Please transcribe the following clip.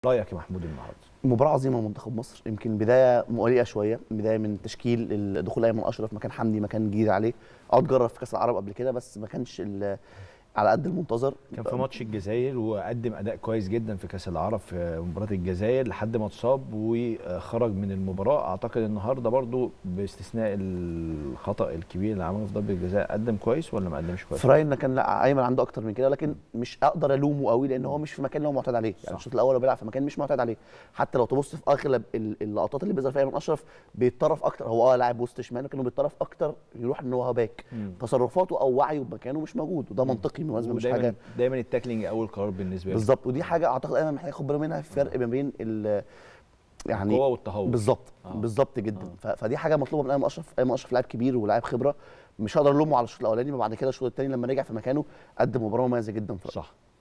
رايك يا محمود النهارده مباراة عظيمة منتخب مصر يمكن بداية مقلقة شوية بداية من تشكيل دخول أيمن أشرف مكان حمدي مكان جديد عليه اه اتجرب في كأس العرب قبل كده بس ما كانش ال- على قد المنتظر كان في ماتش الجزائر وقدم اداء كويس جدا في كاس العرب في مباراه الجزائر لحد ما اتصاب وخرج من المباراه اعتقد النهارده برضو باستثناء الخطا الكبير اللي عمله في ضربه الجزاء قدم كويس ولا ما قدمش كويس في رايي ان كان لا ايمن عنده اكتر من كده لكن مش اقدر الومه قوي لان هو مش في مكان اللي هو معتاد عليه يعني صح. الشوط الاول هو بيلعب في مكان مش معتاد عليه حتى لو تبص في اغلب ال- اللقطات اللي بيظهر فيها ايمن اشرف بيتطرف اكتر هو اه لاعب وسط شمال لكنه بيتطرف اكتر يروح ان هو باك مم. تصرفاته او وعيه بمكانه مش موجود وده منطقي بالمناسبه مش ودايما حاجه دايما التاكلينج اول قرار بالنسبه له بالظبط ودي حاجه اعتقد ايمن محتاج ياخد باله منها في فرق ما بين ال يعني القوه والتهور بالظبط آه. بالظبط جدا ف- فدي حاجه مطلوبه من ايمن اشرف ايمن اشرف لاعب كبير ولاعب خبره مش هقدر الومه على الشوط الاولاني بعد كده الشوط الثاني لما رجع في مكانه قدم مباراه مميزه جدا في رأيي. صح